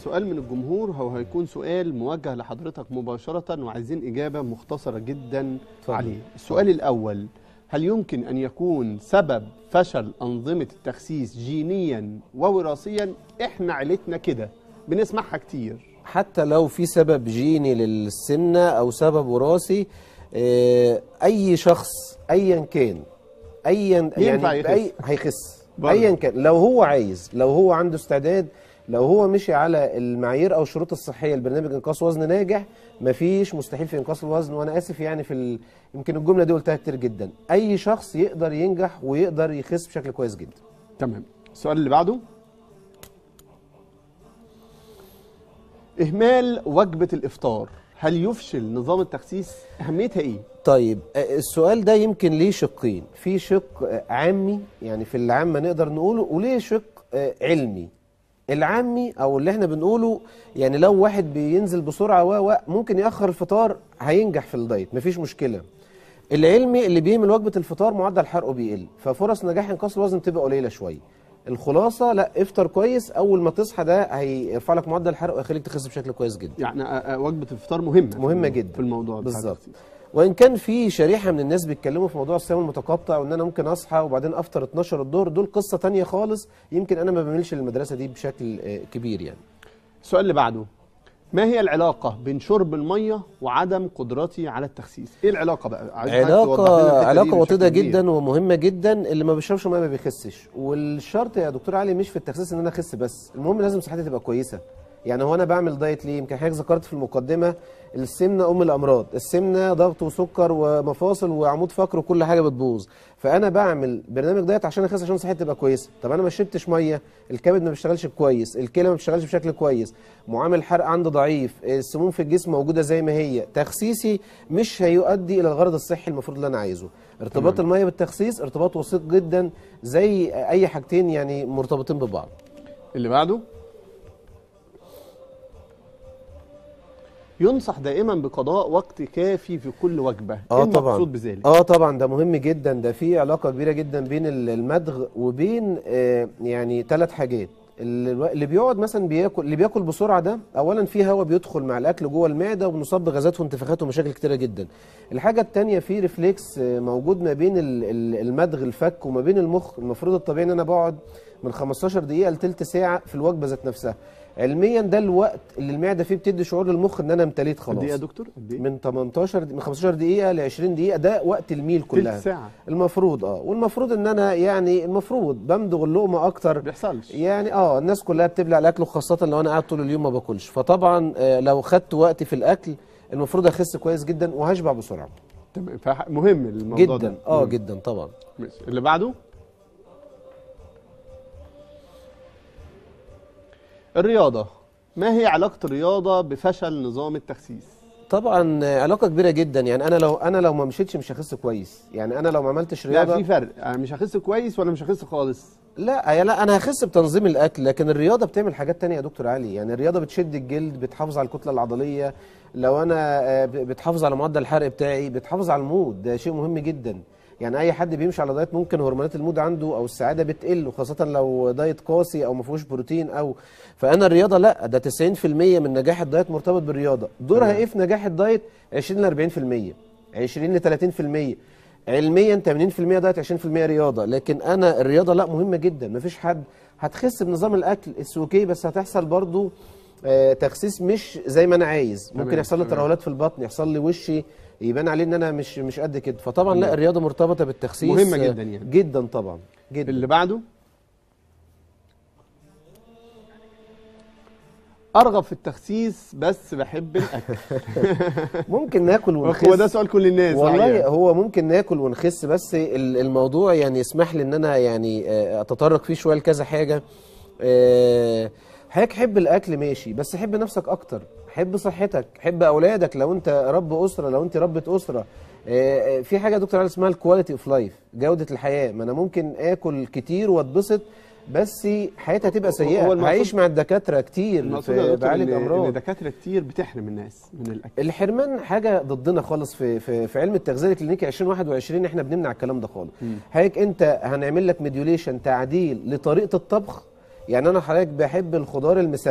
سؤال من الجمهور هو هيكون سؤال موجه لحضرتك مباشرة وعايزين إجابة مختصرة جدا اتفضل. عليه السؤال الأول هل يمكن أن يكون سبب فشل أنظمة التخسيس جينيا ووراثيا إحنا عيلتنا كده بنسمعها كتير حتى لو في سبب جيني للسمنه او سبب وراثي آه، اي شخص ايا كان ايا ينفع يعني يخس. بأي هيخس برضه. ايا كان لو هو عايز لو هو عنده استعداد لو هو مشي على المعايير او الشروط الصحيه لبرنامج انقاص وزن ناجح مفيش مستحيل في انقاص الوزن وانا اسف يعني في ال... يمكن الجمله دي قلتها كتير جدا اي شخص يقدر ينجح ويقدر يخس بشكل كويس جدا تمام السؤال اللي بعده إهمال وجبة الإفطار هل يفشل نظام التخسيس أهميتها إيه؟ طيب آه، السؤال ده يمكن ليه شقين في شق آه، عامي يعني في العامة نقدر نقوله وليه شق آه، علمي العامي او اللي احنا بنقوله يعني لو واحد بينزل بسرعة و و ممكن يأخر الفطار هينجح في الدايت مفيش مشكلة العلمي اللي بيهمل وجبة الفطار معدل حرقه بيقل ففرص نجاح انقاص الوزن بتبقى قليلة شوية الخلاصة لا افطر كويس اول ما تصحى ده هيرفع لك معدل الحرق ويخليك تخس بشكل كويس جدا يعني آه، آه، وجبة الإفطار مهمة مهمة في- جدا. في الموضوع بتاع بالظبط. التخسيس. وان كان في شريحه من الناس بيتكلموا في موضوع الصيام المتقطع وان انا ممكن اصحى وبعدين افطر 12 الظهر دول قصه تانية خالص يمكن انا ما بميلش للمدرسه دي بشكل آه، كبير يعني السؤال اللي بعده ما هي العلاقة بين شرب المية وعدم قدرتي على التخسيس؟ ايه العلاقة بقى؟ عايز حضرتك توضح لنا علاقه الحتة دي علاقه بشكل وطيده كبير. جدا ومهمه جدا اللي ما بيشربش ميه ما بيخسش والشرط يا دكتور علي مش في التخسيس ان انا اخس بس المهم لازم صحتي تبقى كويسه يعني هو انا بعمل دايت ليه يمكن حضرتك ذكرت في المقدمه السمنه ام الامراض السمنه ضغط وسكر ومفاصل وعمود فقر وكل حاجه بتبوظ فانا بعمل برنامج دايت عشان اخس عشان صحتي تبقى كويسه طب انا ما شربتش ميه الكبد ما بيشتغلش كويس الكلى ما بتشتغلش بشكل كويس معامل الحرق عندي ضعيف السموم في الجسم موجوده زي ما هي تخسيسي مش هيؤدي الى الغرض الصحي المفروض اللي انا عايزه ارتباط الميه بالتخسيس ارتباط وثيق جدا زي اي حاجتين يعني مرتبطين ببعض اللي بعده ينصح دائما بقضاء وقت كافي في كل وجبة اه ايه طبعا المقصود بذلك؟ اه طبعا ده مهم جدا ده في علاقه كبيره جدا بين ال- المدغ وبين آه يعني ثلاث حاجات اللي اللي بيقعد مثلا بياكل اللي بياكل بسرعه ده اولا في هواء بيدخل مع الاكل جوه المعده وبنصاب بغازات وانتفاخات ومشاكل كتيره جدا الحاجه الثانيه في ريفلكس آه، موجود ما بين ال- ال- المدغ الفك وما بين المخ المفروض الطبيعي ان انا بقعد من 15 دقيقه لثلث ساعه في الوجبه ذات نفسها علميا ده الوقت اللي المعده فيه بتدي شعور للمخ ان انا امتليت خلاص قد ايه يا دكتور؟ قد ايه؟ من 18 من 15 دقيقة ل 20 دقيقة ده وقت الميل كلها تلت ساعة المفروض اه والمفروض ان انا يعني المفروض بمضغ اللقمة اكتر ما بيحصلش يعني اه الناس كلها بتبلع الاكل وخاصة لو انا قاعد طول اليوم ما باكلش فطبعا آه لو خدت وقتي في الاكل المفروض اخس كويس جدا وهشبع بسرعة تمام فمهم الموضوع جدا ده اه مم. جدا طبعا ماشي. اللي بعده الرياضة ما هي علاقة الرياضة بفشل نظام التخسيس؟ طبعا آه، علاقة كبيرة جدا يعني انا لو انا لو ما مشيتش مش هخس كويس يعني انا لو ما عملتش لا رياضة في فرق انا مش هخس كويس ولا مش هخس خالص لا يا لا انا هخس بتنظيم الاكل لكن الرياضه بتعمل حاجات تانية يا دكتور علي يعني الرياضه بتشد الجلد بتحافظ على الكتله العضليه لو انا آه، ب- بتحافظ على معدل الحرق بتاعي بتحافظ على المود ده شيء مهم جدا يعني اي حد بيمشي على دايت ممكن هرمونات المود عنده او السعاده بتقل وخاصه لو دايت قاسي او ما فيهوش بروتين او فانا الرياضه لا ده 90% من نجاح الدايت مرتبط بالرياضه دورها ايه في نجاح الدايت 20 ل 40% 20 ل 30% علميا 80% دايت 20% رياضه لكن انا الرياضه لا مهمه جدا مفيش حد هتخس بنظام الاكل اتس اوكي بس هتحصل برضو آه تخسيس مش زي ما انا عايز ممكن تمام، يحصل لي تمام. ترهلات في البطن يحصل لي وشي يبان عليه ان انا مش مش قد كده فطبعا لا نعم. الرياضه مرتبطه بالتخسيس مهمة آه، جدا يعني. جدا طبعا جدا اللي بعده ارغب في التخسيس بس بحب الاكل ممكن ناكل ونخس هو ده سؤال كل الناس والله صحيح. هو ممكن ناكل ونخس بس ال- الموضوع يعني يسمح لي ان انا يعني آه، اتطرق فيه شويه لكذا حاجه آه، حضرتك حب الاكل ماشي بس حب نفسك اكتر حب صحتك حب اولادك لو انت رب اسره لو انت ربة اسره آه، آه، في حاجه يا دكتور علي اسمها الكواليتي اوف لايف جوده الحياه ما انا ممكن اكل كتير واتبسط بس حياتي هتبقى سيئه المقصود- هعيش مع الدكاتره كتير المقصود يا في دكتور بعالج إن- امراض ان دكاتره كتير بتحرم الناس من الاكل الحرمان حاجه ضدنا خالص في في, في علم التغذيه الكلينيكي 2021 احنا بنمنع الكلام ده خالص حضرتك انت هنعمل لك ميديوليشن تعديل لطريقه الطبخ يعني انا حضرتك بحب الخضار المسبك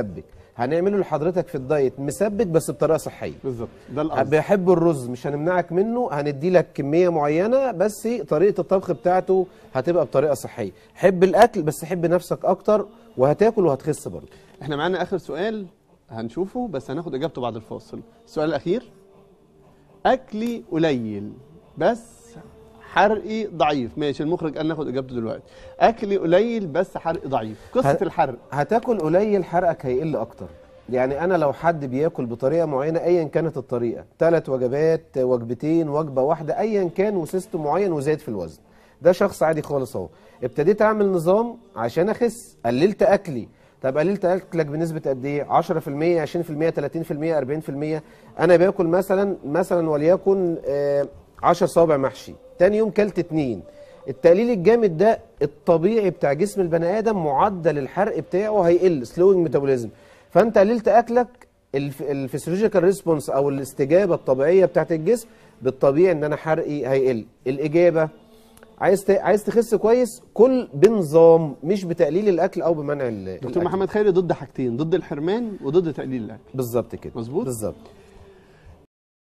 هنعمله لحضرتك في الدايت مسبك بس بطريقه صحيه بالظبط ده القصد بيحب الرز مش هنمنعك منه هندي لك كميه معينه بس طريقه الطبخ بتاعته هتبقى بطريقه صحيه حب الاكل بس حب نفسك اكتر وهتاكل وهتخس برضه احنا معانا اخر سؤال هنشوفه بس هناخد اجابته بعد الفاصل السؤال الاخير اكلي قليل بس حرقي ضعيف ماشي المخرج قال ناخد اجابته دلوقتي اكلي قليل بس حرقي ضعيف قصه ه- الحرق هتاكل قليل حرقك هيقل اكتر يعني انا لو حد بياكل بطريقه معينه ايا كانت الطريقه ثلاث وجبات وجبتين وجبه واحده ايا كان وسيستم معين وزاد في الوزن ده شخص عادي خالص اهو ابتديت اعمل نظام عشان اخس قللت اكلي طب قللت اكلك بنسبه قد ايه 10% 20% 30% 40% انا باكل مثلا مثلا وليكن آه 10 صوابع محشي تاني يوم كلت اتنين التقليل الجامد ده الطبيعي بتاع جسم البني ادم معدل الحرق بتاعه هيقل سلوينج ميتابوليزم فانت قللت اكلك الفسيولوجيكال ريسبونس او الاستجابه الطبيعيه بتاعت الجسم بالطبيعي ان انا حرقي هيقل الاجابه عايز ت- عايز تخس كويس كل بنظام مش بتقليل الاكل او بمنع ال- دكتور الأكل. محمد خيري ضد حاجتين ضد الحرمان وضد تقليل الاكل بالظبط كده مظبوط؟ بالظبط